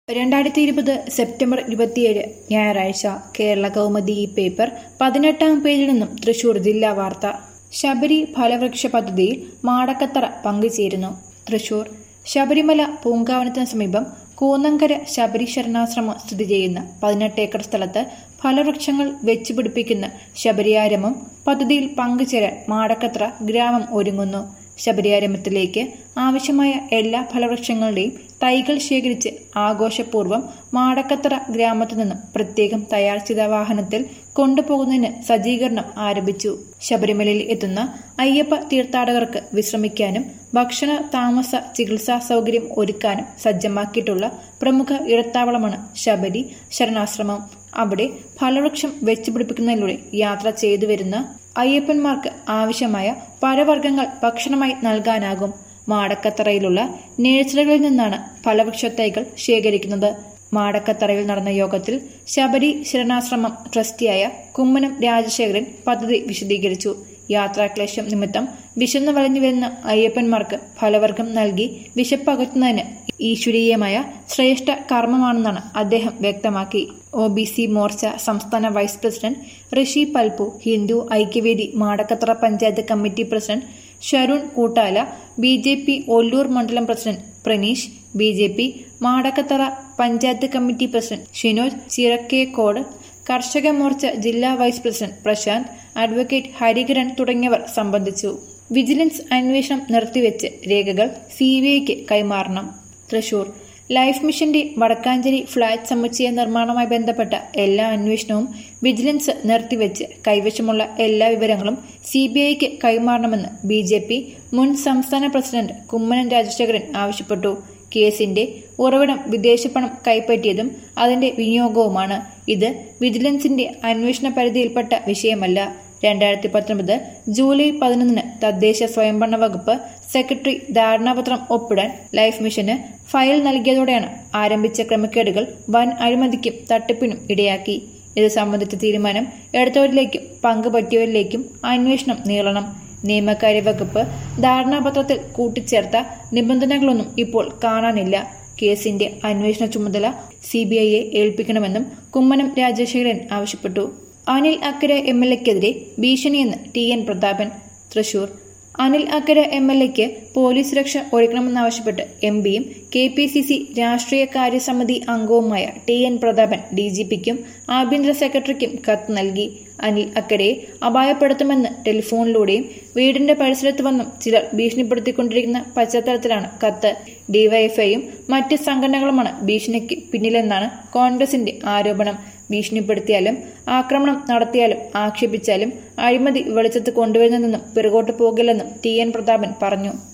രണ്ടായിരത്തി ഇരുപത് സെപ്റ്റംബർ ഇരുപത്തിയേഴ് ഞായറാഴ്ച കേരള കൗമുദി ഈ പേപ്പർ പതിനെട്ടാം പേജിൽ നിന്നും തൃശൂർ ജില്ലാ വാർത്ത ശബരി ഫലവൃക്ഷ പദ്ധതിയിൽ മാടക്കത്തറ പങ്കുചേരുന്നു തൃശൂർ ശബരിമല പൂങ്കാവനത്തിന് സമീപം കൂന്നങ്കര ശബരി ശരണാശ്രമം സ്ഥിതി ചെയ്യുന്ന പതിനെട്ട് ഏക്കർ സ്ഥലത്ത് ഫലവൃക്ഷങ്ങൾ വെച്ചുപിടിപ്പിക്കുന്ന ശബരിയാരമം പദ്ധതിയിൽ പങ്കുചേരാൻ മാടക്കത്ര ഗ്രാമം ഒരുങ്ങുന്നു ശബരിയാരമത്തിലേക്ക് ആവശ്യമായ എല്ലാ ഫലവൃക്ഷങ്ങളുടെയും തൈകൾ ശേഖരിച്ച് ആഘോഷപൂർവ്വം മാടക്കത്തറ ഗ്രാമത്തിൽ നിന്നും പ്രത്യേകം തയ്യാർ ചെയ്ത വാഹനത്തിൽ കൊണ്ടുപോകുന്നതിന് സജ്ജീകരണം ആരംഭിച്ചു ശബരിമലയിൽ എത്തുന്ന അയ്യപ്പ തീർത്ഥാടകർക്ക് വിശ്രമിക്കാനും ഭക്ഷണ താമസ ചികിത്സാ സൗകര്യം ഒരുക്കാനും സജ്ജമാക്കിയിട്ടുള്ള പ്രമുഖ ഇടത്താവളമാണ് ശബരി ശരണാശ്രമം അവിടെ ഫലവൃക്ഷം വെച്ചുപിടിപ്പിക്കുന്നതിലൂടെ യാത്ര ചെയ്തു വരുന്ന അയ്യപ്പന്മാർക്ക് ആവശ്യമായ പഴവർഗ്ഗങ്ങൾ ഭക്ഷണമായി നൽകാനാകും മാടക്കത്തറയിലുള്ള നേഴ്സറികളിൽ നിന്നാണ് ഫലവൃക്ഷത്തൈകൾ ശേഖരിക്കുന്നത് മാടക്കത്തറയിൽ നടന്ന യോഗത്തിൽ ശബരി ശരണാശ്രമം ട്രസ്റ്റിയായ കുമ്മനം രാജശേഖരൻ പദ്ധതി വിശദീകരിച്ചു യാത്രാക്ലേശം നിമിത്തം വിശന്നു വളഞ്ഞു വരുന്ന അയ്യപ്പന്മാർക്ക് ഫലവർഗം നൽകി വിശപ്പകറ്റുന്നതിന് ഈശ്വരീയമായ ശ്രേഷ്ഠ കർമ്മമാണെന്നാണ് അദ്ദേഹം വ്യക്തമാക്കി ഒ ബി സി മോർച്ച സംസ്ഥാന vice president Rishi Palpu Hindu Aikyavedi Madakkathara panchayat committee president Sharun Koottala B J P Ollur മണ്ഡലം president Praneesh B J P Madakkathara panchayat committee president Shinoj Chirakkekode കർഷക മോർച്ച ജില്ലാ vice president Prashanth advocate Harikaran തുടങ്ങിയവർ സംബന്ധിച്ചു വിജിലൻസ് അന്വേഷണം നിർത്തിവെച്ച് രേഖകൾ സി ബി ഐക്ക് കൈമാറണം തൃശൂർ ലൈഫ് മിഷന്റെ വടക്കാഞ്ചേരി ഫ്ളാറ്റ് സമുച്ചയ നിർമ്മാണവുമായി ബന്ധപ്പെട്ട എല്ലാ അന്വേഷണവും വിജിലൻസ് നിർത്തിവെച്ച് കൈവശമുള്ള എല്ലാ വിവരങ്ങളും സി ബി ഐക്ക് കൈമാറണമെന്ന് ബി ജെ പി മുൻ സംസ്ഥാന പ്രസിഡന്റ് കുമ്മനം രാജശേഖരൻ ആവശ്യപ്പെട്ടു കേസിന്റെ ഉറവിടം വിദേശപണം കൈപ്പറ്റിയതും അതിന്റെ വിനിയോഗവുമാണ് ഇത് വിജിലൻസിന്റെ അന്വേഷണ പരിധിയിൽപ്പെട്ട വിഷയമല്ല രണ്ടായിരത്തി പത്തൊൻപത് ജൂലൈ പതിനൊന്നിന് തദ്ദേശ സ്വയംഭരണ വകുപ്പ് സെക്രട്ടറി ധാരണാപത്രം ഒപ്പിടാൻ ലൈഫ് മിഷന് ഫയൽ നൽകിയതോടെയാണ് ആരംഭിച്ച ക്രമക്കേടുകൾ വൻ അഴിമതിക്കും തട്ടിപ്പിനും ഇടയാക്കി ഇത് സംബന്ധിച്ച തീരുമാനം എടുത്തവരിലേക്കും പങ്കുപറ്റിയവരിലേക്കും അന്വേഷണം നീളണം നിയമകാര്യ വകുപ്പ് ധാരണാപത്രത്തിൽ കൂട്ടിച്ചേർത്ത നിബന്ധനകളൊന്നും ഇപ്പോൾ കാണാനില്ല കേസിന്റെ അന്വേഷണ ചുമതല സി ബി ഐയെ ഏൽപ്പിക്കണമെന്നും കുമ്മനം രാജശേഖരൻ ആവശ്യപ്പെട്ടു അനിൽ അക്കര എം എൽ എക്കെതിരെ ഭീഷണിയെന്ന് T N Prathapan Thrissur Anil Akkara M L എക്ക് പോലീസ് സുരക്ഷ ഒരുക്കണമെന്നാവശ്യപ്പെട്ട് എം പിയും കെ പി സി സി രാഷ്ട്രീയ കാര്യസമിതി അംഗവുമായ T N Prathapan D G പിക്കും ആഭ്യന്തര സെക്രട്ടറിക്കും കത്ത് നൽകി അനിൽ അക്കരയെ അപായപ്പെടുത്തുമെന്ന് ടെലിഫോണിലൂടെയും വീടിന്റെ പരിസരത്ത് വന്നും ചിലർ ഭീഷണിപ്പെടുത്തിക്കൊണ്ടിരിക്കുന്ന പശ്ചാത്തലത്തിലാണ് കത്ത് ഡിവൈഎഫ്ഐയും മറ്റ് സംഘടനകളുമാണ് ഭീഷണിക്ക് പിന്നിലെന്നാണ് കോൺഗ്രസിന്റെ ആരോപണം ഭീഷണിപ്പെടുത്തിയാലും ആക്രമണം നടത്തിയാലും ആക്ഷേപിച്ചാലും അഴിമതി വെളിച്ചത്ത് കൊണ്ടുവരുന്നതെന്നും പിറകോട്ട് പോകില്ലെന്നും ടി എൻ പ്രതാപൻ പറഞ്ഞു